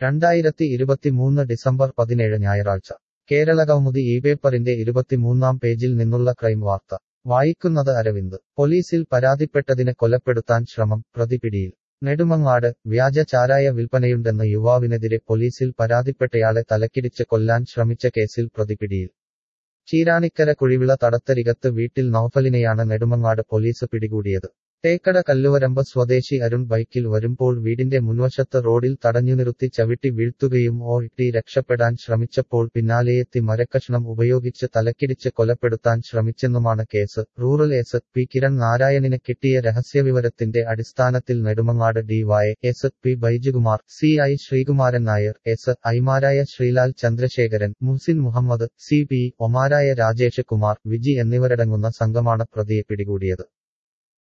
രണ്ടായിരത്തി ഇരുപത്തിമൂന്ന് ഡിസംബർ പതിനേഴ് ഞായറാഴ്ച കേരളകൗമുദി ഈ പേപ്പറിന്റെ ഇരുപത്തിമൂന്നാം പേജിൽ നിന്നുള്ള ക്രൈം വാർത്ത വായിക്കുന്നത് അരവിന്ദ് പോലീസിൽ പരാതിപ്പെട്ടതിന് കൊലപ്പെടുത്താൻ ശ്രമം പ്രതി പിടിയിൽ നെടുമങ്ങാട് വ്യാജ ചാരായ വിൽപ്പനയുണ്ടെന്ന യുവാവിനെതിരെ പോലീസിൽ പരാതിപ്പെട്ടയാളെ തലക്കിടിച്ച് കൊല്ലാൻ ശ്രമിച്ച കേസിൽ പ്രതി പിടിയിൽ ചീരാണിക്കര കുഴിവിള തടത്തരികത്ത് വീട്ടിൽ നൌഫലിനെയാണ് നെടുമങ്ങാട് പോലീസ് പിടികൂടിയത് തേക്കട കല്ലുവരമ്പ് സ്വദേശി അരുൺ ബൈക്കിൽ വരുമ്പോൾ വീടിന്റെ മുൻവശത്ത് റോഡിൽ തടഞ്ഞു നിർത്തി ചവിട്ടി വീഴ്ത്തുകയും ഓട്ടി രക്ഷപ്പെടാൻ ശ്രമിച്ചപ്പോൾ പിന്നാലെയെത്തി മരക്കഷ്ണം ഉപയോഗിച്ച് തലക്കിടിച്ച് കൊലപ്പെടുത്താൻ ശ്രമിച്ചെന്നുമാണ് case rural S P Kiran നാരായണിന് കിട്ടിയ രഹസ്യവിവരത്തിന്റെ അടിസ്ഥാനത്തിൽ Nedumangad DY S P Baijukumar C I Sreekumaran Nair S ഐമാരായ ശ്രീലാൽ ചന്ദ്രശേഖരൻ മുഹ്സിൻ മുഹമ്മദ് സി പി ഒമാരായ രാജേഷ് കുമാർ വിജി എന്നിവരടങ്ങുന്ന സംഘമാണ് പ്രതിയെ പിടികൂടിയത്